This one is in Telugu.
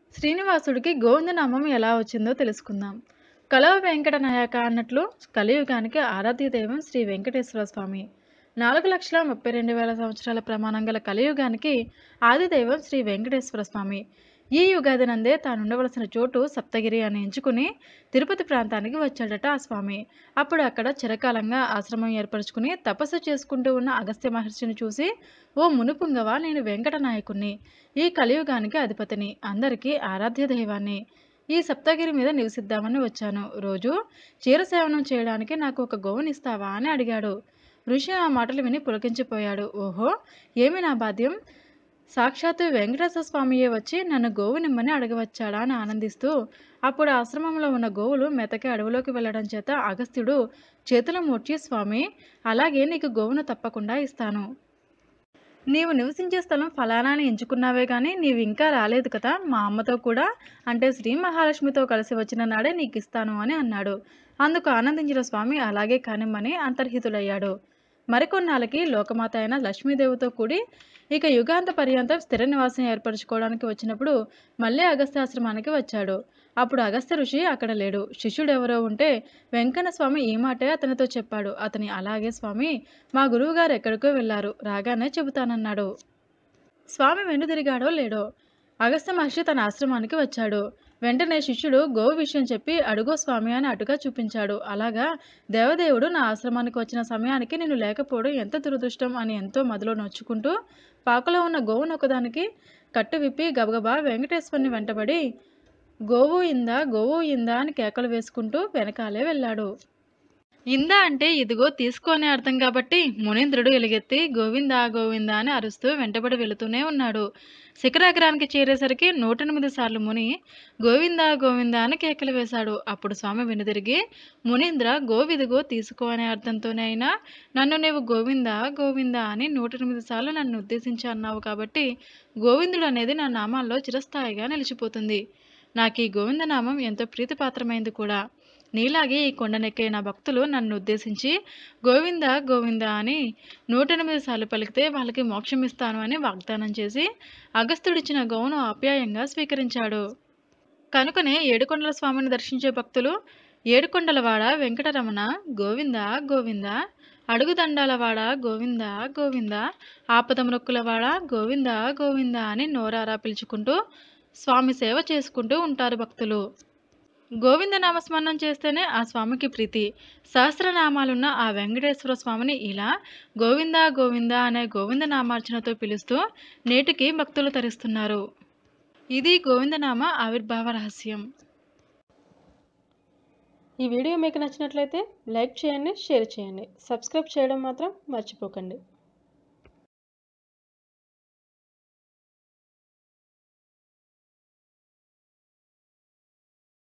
శ్రీనివాసుడికి గోవిందనామం ఎలా వచ్చిందో తెలుసుకుందాం కలవ వెంకట నాయక అన్నట్లు కలియుగానికి ఆరాధ్య దైవం శ్రీ వెంకటేశ్వర స్వామి నాలుగు లక్షల ముప్పై రెండు వేల సంవత్సరాల ప్రమాణం గల కలియుగానికి ఆది దైవం శ్రీ వెంకటేశ్వర స్వామి ఈ యుగాది నందే తాను ఉండవలసిన చోటు సప్తగిరి అని ఎంచుకుని తిరుపతి ప్రాంతానికి వచ్చాడట ఆ స్వామి అప్పుడు అక్కడ చిరకాలంగా ఆశ్రమం ఏర్పరచుకుని తపస్సు చేసుకుంటూ ఉన్న అగస్త్య మహర్షిని చూసి ఓ మునుపుంగవ నేను వెంకట నాయకుణ్ణి ఈ కలియుగానికి అధిపతిని అందరికీ ఆరాధ్య దైవాన్ని ఈ సప్తగిరి మీద నివసిద్దామని వచ్చాను రోజు క్షీరసేవనం చేయడానికి నాకు ఒక గోవునిస్తావా అని అడిగాడు ఋషి ఆ మాటలు విని పులకించిపోయాడు ఓహో ఏమి నా బాధ్యం సాక్షాత్తు వెంకటేశ్వర స్వామియే వచ్చి నన్ను గోవు నిమ్మని అడగవచ్చాడా అని ఆనందిస్తూ అప్పుడు ఆశ్రమంలో ఉన్న గోవులు మెతకి అడవిలోకి వెళ్ళడం చేత అగస్త్యుడు చేతులు ముడ్చి స్వామి అలాగే నీకు గోవును తప్పకుండా ఇస్తాను నీవు నివసించే స్థలం ఫలానా అని ఎంచుకున్నావే కానీ నీవు ఇంకా రాలేదు కదా మా అమ్మతో కూడా అంటే శ్రీ మహాలక్ష్మితో కలిసి వచ్చిన నాడే నీకు ఇస్తాను అని అన్నాడు అందుకు ఆనందించిన స్వామి అలాగే కానిమ్మని అంతర్హితులయ్యాడు మరికొన్నాళ్ళకి లోకమాత అయిన లక్ష్మీదేవితో కూడి ఇక యుగాంత పర్యంతం స్థిర నివాసం ఏర్పరచుకోవడానికి వచ్చినప్పుడు మళ్ళీ అగస్త్యాశ్రమానికి వచ్చాడు అప్పుడు అగస్త్య ఋషి అక్కడ లేడు శిష్యుడు ఎవరో ఉంటే వెంకన్న స్వామి ఈ మాటే అతనితో చెప్పాడు అతని అలాగే స్వామి మా గురువుగారు ఎక్కడికో వెళ్ళారు రాగానే చెబుతానన్నాడు స్వామి వెనుదిరిగాడో లేడో అగస్త్య మహర్షి తన ఆశ్రమానికి వచ్చాడు వెంటనే శిష్యుడు గోవు విషయం చెప్పి అడుగో స్వామి అని అటుగా చూపించాడు అలాగా దేవదేవుడు నా ఆశ్రమానికి వచ్చిన సమయానికి నేను లేకపోవడం ఎంత దురదృష్టం అని ఎంతో మదిలో నొచ్చుకుంటూ పాకలో ఉన్న గోవును ఒకదానికి కట్టు విప్పి గబగబా వెంకటేశ్వరుని వెంటబడి గోవు ఇందా గోవు ఇందా అని కేకలు వేసుకుంటూ వెనకాలే వెళ్ళాడు ఇందా అంటే ఇదిగో తీసుకో అనే అర్థం కాబట్టి మునీంద్రుడు ఎలుగెత్తి గోవిందా గోవిందా అని అరుస్తూ వెంటబడి వెళుతూనే ఉన్నాడు శిఖరాగ్రానికి చేరేసరికి నూట ఎనిమిది సార్లు ముని గోవిందా గోవిందా అని కేకలు వేశాడు అప్పుడు స్వామి వెనుదిరిగి మునీంద్ర గోవిదిగో తీసుకో అనే అర్థంతోనే అయినా నన్ను నీవు గోవిందా గోవిందా అని నూట ఎనిమిది సార్లు నన్ను ఉద్దేశించి అన్నావు కాబట్టి గోవిందుడు అనేది నా నామాల్లో చిరస్థాయిగా నిలిచిపోతుంది నాకు ఈ గోవిందనామం ఎంతో ప్రీతిపాత్రమైంది కూడా నీలాగే ఈ కొండనెక్కే నా భక్తులు నన్ను ఉద్దేశించి గోవింద గోవింద అని నూట ఎనిమిది సార్లు పలికితే వాళ్ళకి మోక్షం ఇస్తాను అని వాగ్దానం చేసి అగస్త్యుడిచ్చిన గోవును ఆప్యాయంగా స్వీకరించాడు కనుకనే ఏడుకొండల స్వామిని దర్శించే భక్తులు ఏడుకొండలవాడ వెంకటరమణ గోవింద గోవింద అడుగుదండాలవాడ గోవింద గోవింద ఆపదమురొక్కులవాడ గోవింద గోవింద అని నోరారా పిలుచుకుంటూ స్వామి సేవ చేసుకుంటూ ఉంటారు భక్తులు గోవింద నామస్మరణం చేస్తేనే ఆ స్వామికి ప్రీతి సహస్రనామాలున్న ఆ వెంకటేశ్వర స్వామిని ఇలా గోవింద గోవింద అనే గోవింద నామార్చనతో పిలుస్తూ నేటికి భక్తులు తరిస్తున్నారు ఇది గోవిందనామ ఆవిర్భావ రహస్యం ఈ వీడియో మీకు నచ్చినట్లయితే లైక్ చేయండి షేర్ చేయండి సబ్స్క్రైబ్ చేయడం మాత్రం మర్చిపోకండి